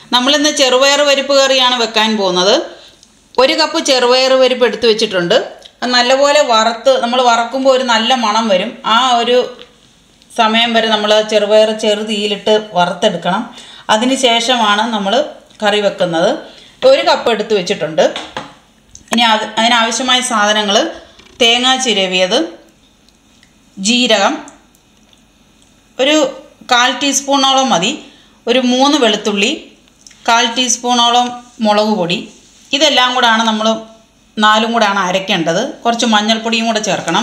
നമ്മളിന്ന് ചെറുപയർ പരിപ്പ് കറിയാണ് വെക്കാൻ പോകുന്നത് ഒരു കപ്പ് ചെറുപയർ പരിപ്പ് എടുത്തു വെച്ചിട്ടുണ്ട് അത് നല്ലപോലെ വറുത്ത് നമ്മൾ വറക്കുമ്പോൾ ഒരു നല്ല മണം വരും ആ ഒരു സമയം വരെ നമ്മൾ ചെറുപയർ ചെറു തീയിലിട്ട് വറുത്തെടുക്കണം അതിന് ശേഷമാണ് നമ്മൾ കറി വെക്കുന്നത് ഒരു കപ്പ് എടുത്ത് വെച്ചിട്ടുണ്ട് ഇനി അത് അതിനാവശ്യമായ സാധനങ്ങൾ തേങ്ങ ചിരവിയത് ജീരകം ഒരു കാൽ ടീസ്പൂണോളം മതി ഒരു മൂന്ന് വെളുത്തുള്ളി കാൽ ടീസ്പൂണോളം മുളക് പൊടി ഇതെല്ലാം കൂടാണ് നമ്മൾ നാലും കൂടാണ് അരയ്ക്കേണ്ടത് കുറച്ച് മഞ്ഞൾപ്പൊടിയും കൂടെ ചേർക്കണം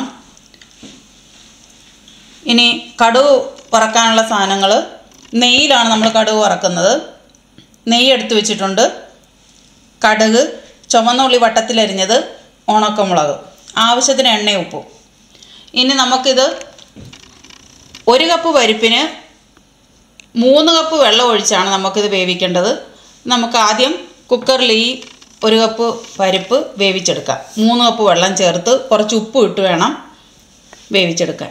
ഇനി കടുക് വറക്കാനുള്ള സാധനങ്ങൾ നെയ്യിലാണ് നമ്മൾ കടുക് വറക്കുന്നത് നെയ്യ് എടുത്ത് വെച്ചിട്ടുണ്ട് കടുക് ചുവന്ന ഉള്ളി വട്ടത്തിലരിഞ്ഞത് ഉണക്കമുളക് ആവശ്യത്തിന് എണ്ണയും ഉപ്പും ഇനി നമുക്കിത് ഒരു കപ്പ് പരിപ്പിന് മൂന്ന് കപ്പ് വെള്ളം ഒഴിച്ചാണ് നമുക്കിത് വേവിക്കേണ്ടത് നമുക്ക് ആദ്യം കുക്കറിൽ ഈ ഒരു കപ്പ് പരിപ്പ് വേവിച്ചെടുക്കാം മൂന്ന് കപ്പ് വെള്ളം ചേർത്ത് കുറച്ച് ഉപ്പ് ഇട്ട് വേണം വേവിച്ചെടുക്കാൻ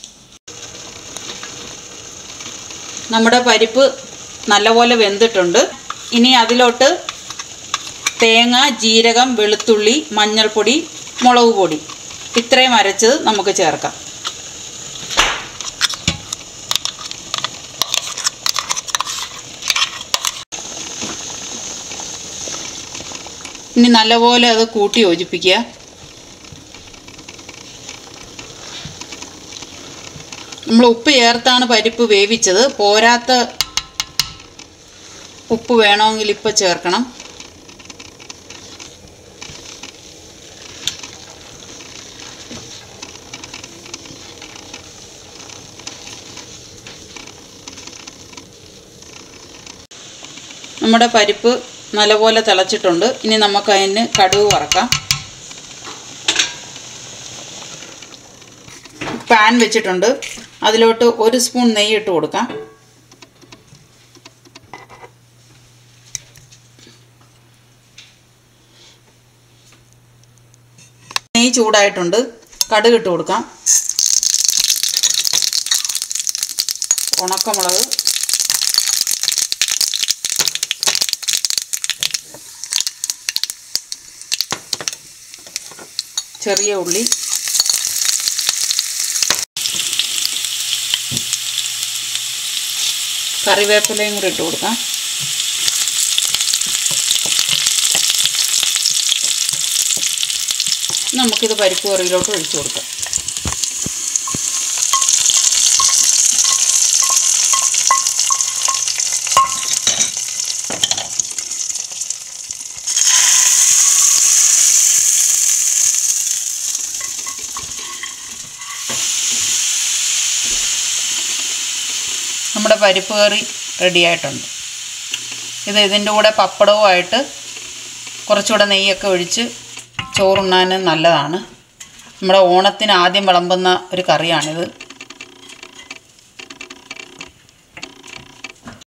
നമ്മുടെ പരിപ്പ് നല്ലപോലെ വെന്തിട്ടുണ്ട് ഇനി അതിലോട്ട് തേങ്ങ ജീരകം വെളുത്തുള്ളി മഞ്ഞൾപ്പൊടി മുളക് പൊടി ഇത്രയും അരച്ചത് നമുക്ക് ചേർക്കാം ഇനി നല്ലപോലെ അത് കൂട്ടി യോജിപ്പിക്കുക നമ്മൾ ഉപ്പ് ചേർത്താണ് പരിപ്പ് വേവിച്ചത് പോരാത്ത ഉപ്പ് വേണമെങ്കിൽ ഇപ്പോൾ ചേർക്കണം നമ്മുടെ പരിപ്പ് നല്ലപോലെ തിളച്ചിട്ടുണ്ട് ഇനി നമുക്ക് അതിന് കടുക് വറക്കാം പാൻ വെച്ചിട്ടുണ്ട് അതിലോട്ട് ഒരു സ്പൂൺ നെയ്യ് ഇട്ട് കൊടുക്കാം നെയ്യ് ചൂടായിട്ടുണ്ട് കടുക് ഇട്ട് കൊടുക്കാം ഉണക്കമുളക് ചെറിയ ഉള്ളി കറിവേപ്പിലയും കൂടി ഇട്ട് കൊടുക്കാം നമുക്കിത് പരിപ്പ് കറിയിലോട്ട് ഒഴിച്ചു കൊടുക്കാം നമ്മുടെ പരിപ്പ് കറി റെഡി ആയിട്ടുണ്ട് ഇത് ഇതിൻ്റെ കൂടെ പപ്പടവുമായിട്ട് കുറച്ചുകൂടെ നെയ്യൊക്കെ ഒഴിച്ച് ചോറുണ്ണാൻ നല്ലതാണ് നമ്മുടെ ഓണത്തിന് ആദ്യം വിളമ്പുന്ന ഒരു കറിയാണിത്